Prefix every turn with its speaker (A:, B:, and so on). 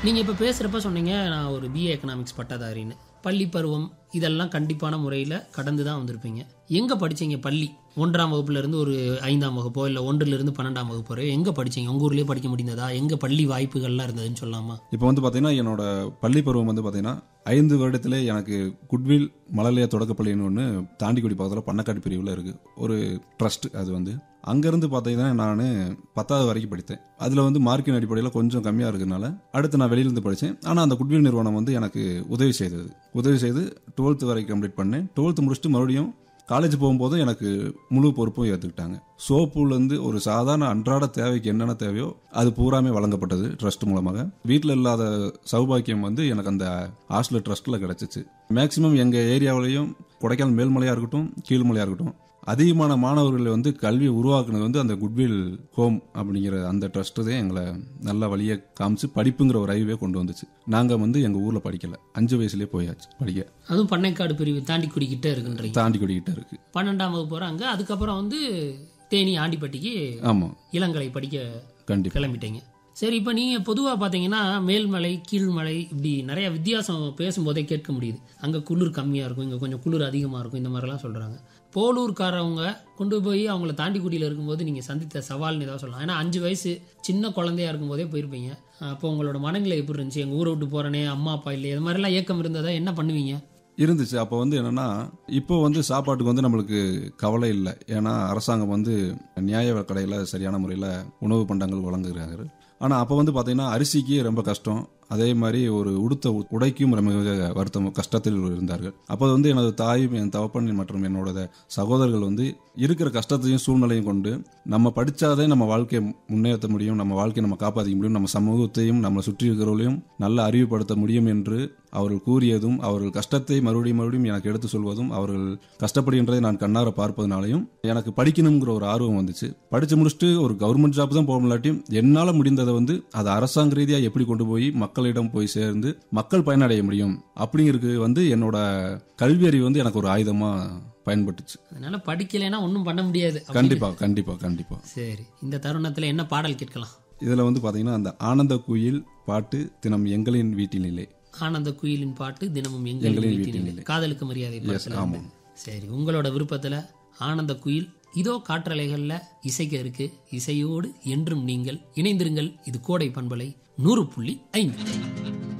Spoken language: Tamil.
A: நீங்கள் இப்போ பேசுகிறப்ப சொன்னீங்க நான் ஒரு பிஏ எக்கனாமிக்ஸ் பட்டதாரின்னு பள்ளி பருவம் இதெல்லாம் கண்டிப்பான முறையில் கடந்து தான் வந்திருப்பீங்க எங்கே படிச்சீங்க பள்ளி ஒன்றாம் வகுப்புலேருந்து ஒரு ஐந்தாம் வகுப்போ இல்லை ஒன்றிலிருந்து பன்னெண்டாம் வகுப்பு வரை எங்கே படிச்சீங்க உங்கள் ஊர்லேயே படிக்க முடிந்ததா எங்கே பள்ளி வாய்ப்புகள்லாம் இருந்ததுன்னு சொல்லலாமா
B: இப்போ வந்து பார்த்தீங்கன்னா என்னோட பள்ளி பருவம் வந்து பார்த்தீங்கன்னா ஐந்து வருடத்திலே எனக்கு குட்வில் மழலையா தொடக்கப்பள்ளின்னு ஒன்று தாண்டிக்குடி பக்கத்தில் பண்ணக்காட்டு பிரிவில் இருக்குது ஒரு ட்ரஸ்ட் அது வந்து அங்கேருந்து பார்த்தீங்கன்னா நான் பத்தாவது வரைக்கும் படித்தேன் அதில் வந்து மார்க்கின் அடிப்படையில் கொஞ்சம் கம்மியாக இருக்கிறதுனால அடுத்து நான் வெளியிலேருந்து படித்தேன் ஆனால் அந்த குட்வில் நிறுவனம் வந்து எனக்கு உதவி செய்தது உதவி செய்து டுவெல்த்து வரைக்கும் கம்ப்ளீட் பண்ணேன் டுவெல்த்து முடிச்சுட்டு மறுபடியும் காலேஜ் போகும்போதும் எனக்கு முழு பொறுப்பும் ஏற்றுக்கிட்டாங்க சோப்புலேருந்து ஒரு சாதாரண அன்றாட தேவைக்கு என்னென்ன தேவையோ அது பூராமே வழங்கப்பட்டது ட்ரஸ்ட் மூலமாக வீட்டில் இல்லாத சௌபாக்கியம் வந்து எனக்கு அந்த ஹாஸ்டல் ட்ரஸ்ட்டில் கிடச்சிச்சு மேக்சிமம் எங்கள் ஏரியாவிலையும் கொடைக்கானல் மேல்மலையாக இருக்கட்டும் கீழ்மலையாக இருக்கட்டும் அதிகமான மாணவர்களை வந்து கல்வியை உருவாக்குனது வந்து அந்த குட்வில் ஹோம் அப்படிங்கிற அந்த ட்ரஸ்ட் தான் எங்களை நல்ல வழியை காமிச்சு படிப்புங்கிற ஒரு அறிவே கொண்டு வந்துச்சு நாங்கள் வந்து எங்கள் ஊரில் படிக்கல அஞ்சு வயசுலேயே போயாச்சு படிக்க
A: அதுவும் பண்ணைக்காடு பிரிவு தாண்டி குடிக்கிட்டே இருக்குன்றீங்க
B: தாண்டி கொடிக்கிட்ட இருக்கு
A: பன்னெண்டாம் வகுப்பு வராங்க அதுக்கப்புறம் வந்து தேனி ஆண்டிப்பட்டிக்கு
B: ஆமாம்
A: இளங்கலை படிக்க
B: கண்டிப்பாக
A: கிளம்பிட்டீங்க சரி இப்போ நீங்கள் பொதுவாக பார்த்தீங்கன்னா மேல்மலை கீழ்மலை இப்படி நிறைய வித்தியாசம் பேசும்போதே கேட்க முடியுது அங்கே குளிர் கம்மியாக இருக்கும் இங்கே கொஞ்சம் குளிர் அதிகமாக இருக்கும் இந்த மாதிரிலாம் சொல்கிறாங்க போலூர்காரவங்க கொண்டு போய் அவங்கள தாண்டிக்குடியில் இருக்கும்போது நீங்கள் சந்தித்த சவால்னு ஏதாவது சொல்லலாம் ஏன்னா அஞ்சு வயசு சின்ன குழந்தையா இருக்கும்போதே போயிருப்பீங்க அப்போ உங்களோட மனநிலை எப்படி இருந்துச்சு எங்கள் ஊரை விட்டு போகிறனே அம்மா அப்பா இல்லையே இது மாதிரிலாம் ஏக்கம் இருந்ததா என்ன பண்ணுவீங்க
B: இருந்துச்சு அப்போ வந்து என்னன்னா இப்போ வந்து சாப்பாட்டுக்கு வந்து நம்மளுக்கு கவலை இல்லை ஏன்னா அரசாங்கம் வந்து நியாய கடையில் சரியான முறையில் உணவு பண்டங்கள் வழங்குகிறாங்க ஆனால் அப்போ வந்து பார்த்தீங்கன்னா அரிசிக்கு ரொம்ப கஷ்டம் அதே மாதிரி ஒரு உடுத்த உ- உடைக்கும் ரொம்ப மிக வருத்தம் கஷ்டத்தில் இருந்தார்கள் அப்போ வந்து எனது தாயும் என் தகப்பன் மற்றும் என்னோட சகோதரர்கள் வந்து இருக்கிற கஷ்டத்தையும் சூழ்நிலையும் கொண்டு நம்ம படிச்சாதே நம்ம வாழ்க்கையை முன்னேற்ற முடியும் நம்ம வாழ்க்கையை நம்ம காப்பாற்றிக்க முடியும் நம்ம சமூகத்தையும் நம்மளை சுற்றி இருக்கிறவர்களையும் நல்ல அறிவுபடுத்த முடியும் என்று அவர்கள் கூறியதும் அவர்கள் கஷ்டத்தை மறுபடியும் மறுபடியும் எனக்கு எடுத்து சொல்வதும் அவர்கள் கஷ்டப்படுகின்றதை நான் கண்ணார பார்ப்பதனாலையும் எனக்கு படிக்கணுங்கிற ஒரு ஆர்வம் வந்துச்சு படிச்சு முடிச்சுட்டு ஒரு கவர்மெண்ட் ஜாப் தான் போக முடியாட்டியும் என்னால் முடிந்ததை வந்து அதை அரசாங்க ரீதியாக எப்படி கொண்டு போய் மக்களிடம் போய் சேர்ந்து மக்கள் பயனடைய முடியும் அப்படிங்கிறது வந்து என்னோட கல்வி அறிவு வந்து எனக்கு ஒரு ஆயுதமா பயன்பட்டுச்சு
A: அதனால படிக்கலைன்னா ஒன்றும் பண்ண முடியாது
B: கண்டிப்பா கண்டிப்பா கண்டிப்பா
A: சரி இந்த தருணத்தில் என்ன பாடல் கேட்கலாம்
B: இதுல வந்து பாத்தீங்கன்னா அந்த ஆனந்த குயில் பாட்டு தினம் எங்களின் வீட்டினிலே
A: ஆனந்த குயிலின் பாட்டு தினமும் எங்களின் வீட்டினிலே காதலுக்கு மரியாதை படத்துல இருந்து. சரி உங்களோட விருப்பத்துல ஆனந்த குயில் இதோ காற்றலைகள்ல இசைக்க இருக்கு இசையோடு என்றும் நீங்கள் இணைந்திருங்கள் இது கோடை பண்பலை நூறு புள்ளி ஐந்து